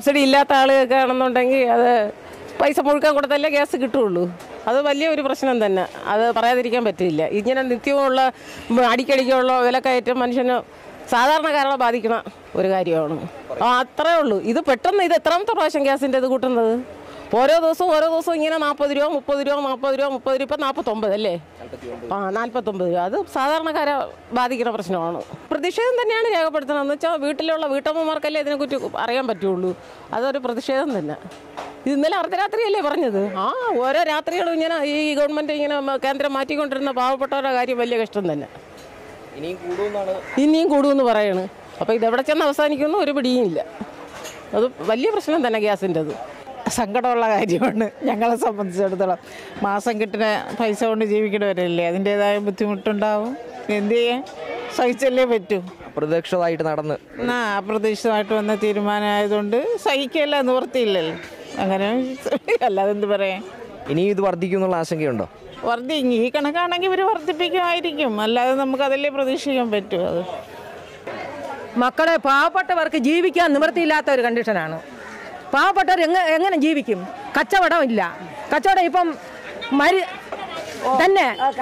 Subsidy ഇല്ലാത്ത ആളുകൾക്ക് ആണെന്നുണ്ടെങ്കിൽ അത് പൈസ മുഴുക്കാൻ കൊടുത്തല്ലേ ഗ്യാസ് കിട്ടുള്ളൂ അത് വലിയ ഒരു പ്രശ്നം തന്നെ അത് പറയാതിരിക്കാൻ പറ്റില്ല ഇങ്ങനെ നിത്യമുള്ള ഉം, അടിക്കടിക്കുള്ള വിലക്കയറ്റം മനുഷ്യന് സാധാരണക്കാരെ ബാധിക്കണ ഒരു കാര്യമാണ് ആ അത്രേ ഉള്ളൂ ഇത് പെട്ടെന്ന് ഇത് എത്രാമത്തെ പ്രാവശ്യം ഗ്യാസിൻ്റെ ഇത് കൂട്ടുന്നത് ഓരോ ദിവസവും ഓരോ ദിവസവും ഇങ്ങനെ നാൽപ്പത് രൂപ മുപ്പത് രൂപ നാൽപ്പത് രൂപ മുപ്പത് രൂപ ഇപ്പം നാൽപ്പത്തൊമ്പത് അല്ലേ ആ നാൽപ്പത്തൊമ്പത് രൂപ അത് സാധാരണക്കാരെ ബാധിക്കുന്ന പ്രശ്നമാണ് പ്രതിഷേധം തന്നെയാണ് രേഖപ്പെടുത്തുന്നത് എന്ന് വെച്ചാൽ വീട്ടിലുള്ള വീട്ടമ്മമാർക്കല്ലേ ഇതിനെക്കുറിച്ച് അറിയാൻ പറ്റുള്ളൂ അതൊരു പ്രതിഷേധം തന്നെ ഇത് ഇന്നലെ അർദ്ധരാത്രിയല്ലേ പറഞ്ഞത് ആ ഓരോ രാത്രികളും ഇങ്ങനെ ഈ ഗവൺമെൻറ് ഇങ്ങനെ മ- കേന്ദ്രം മാറ്റിക്കൊണ്ടിരുന്ന പാവപ്പെട്ടവരുടെ കാര്യം വലിയ കഷ്ടം തന്നെ ഇനിയും കൂടുമെന്നാണ് ഇനിയും കൂടുമെന്ന് പറയണ് അപ്പോൾ ഇതെവിടെ ചെന്ന് അവസാനിക്കുമെന്ന് ഒരു പിടിയും ഇല്ല അത് വലിയ പ്രശ്നം തന്നെ ഗ്യാസിൻ്റെത് സങ്കടമുള്ള കാര്യമാണ് ഞങ്ങളെ സംബന്ധിച്ചിടത്തോളം മാസം കിട്ടുന്ന പൈസ കൊണ്ട് ജീവിക്കണവരല്ലേ അതിൻ്റെതായ ബുദ്ധിമുട്ടുണ്ടാവും എന്ത് ചെയ്യാൻ സഹിച്ചല്ലേ പറ്റൂ അപ്രതീക്ഷിതമായിട്ട് നടന്ന് എന്നാ അപ്രതീക്ഷിതമായിട്ട് വന്ന തീരുമാനമായതുകൊണ്ട് സഹിക്കല്ല നിവൃത്തിയില്ലല്ലോ അങ്ങനെ അല്ലാതെ എന്ത് പറയാൻ ഇനിയും ഇത് വർദ്ധിക്കും എന്നുള്ള ആശങ്കയുണ്ടോ വർദ്ധി ഈ കണക്കാണെങ്കിൽ ഇവർ വർദ്ധിപ്പിക്കുമായിരിക്കും അല്ലാതെ നമുക്ക് അതല്ലേ പ്രതീക്ഷിക്കാൻ പറ്റൂ അത് മക്കളെ പാവപ്പെട്ടവർക്ക് ജീവിക്കാൻ നിവൃത്തിയില്ലാത്ത ഒരു കണ്ടീഷനാണ് പാവപ്പെട്ടവർ എങ്ങനെ എങ്ങനെ ജീവിക്കും കച്ചവടം ഇല്ല കച്ചവടം ഇപ്പം മരി തന്നെ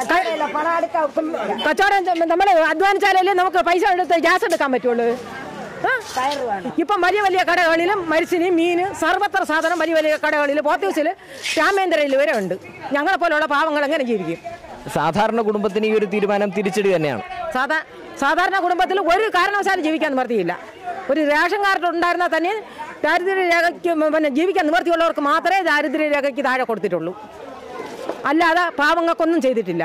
കച്ചവടം നമ്മൾ അധ്വാനിച്ചാലല്ലേ നമുക്ക് പൈസ എടുത്ത് ഗ്യാസ് എടുക്കാൻ പറ്റുള്ളൂ ആ? ഇപ്പം വലിയ വലിയ കടകളിലും മരിച്ചിനി മീൻ സർവത്ര സാധനം വലിയ വലിയ കടകളിൽ പോത്തീസിൽ രാമേന്ദ്രയിൽ വരെ ഉണ്ട് ഞങ്ങളെ പോലുള്ള പാവങ്ങൾ എങ്ങനെ ജീവിക്കും സാധാരണ കുടുംബത്തിന് ഈ ഒരു തീരുമാനം തിരിച്ചടി തന്നെയാണ് സാധാ സാധാരണ കുടുംബത്തിൽ ഒരു കാരണവശാലും ജീവിക്കാൻ നിവർത്തിയില്ല ഒരു റേഷൻ കാർഡ് ഉണ്ടായിരുന്നാൽ തന്നെ ദാരിദ്ര്യ രേഖയ്ക്ക് പിന്നെ ജീവിക്കാൻ നിവർത്തിയുള്ളവർക്ക് മാത്രമേ ദാരിദ്ര്യ രേഖയ്ക്ക് താഴെ കൊടുത്തിട്ടുള്ളൂ അല്ലാതെ പാവങ്ങൾക്കൊന്നും ചെയ്തിട്ടില്ല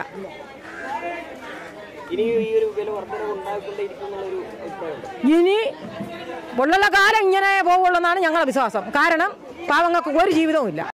ഇനി ഉള്ള കാലം ഇങ്ങനെ പോകുള്ളൂ എന്നാണ് ഞങ്ങളുടെ വിശ്വാസം കാരണം പാവങ്ങൾക്ക് ഒരു ജീവിതവും ഇല്ല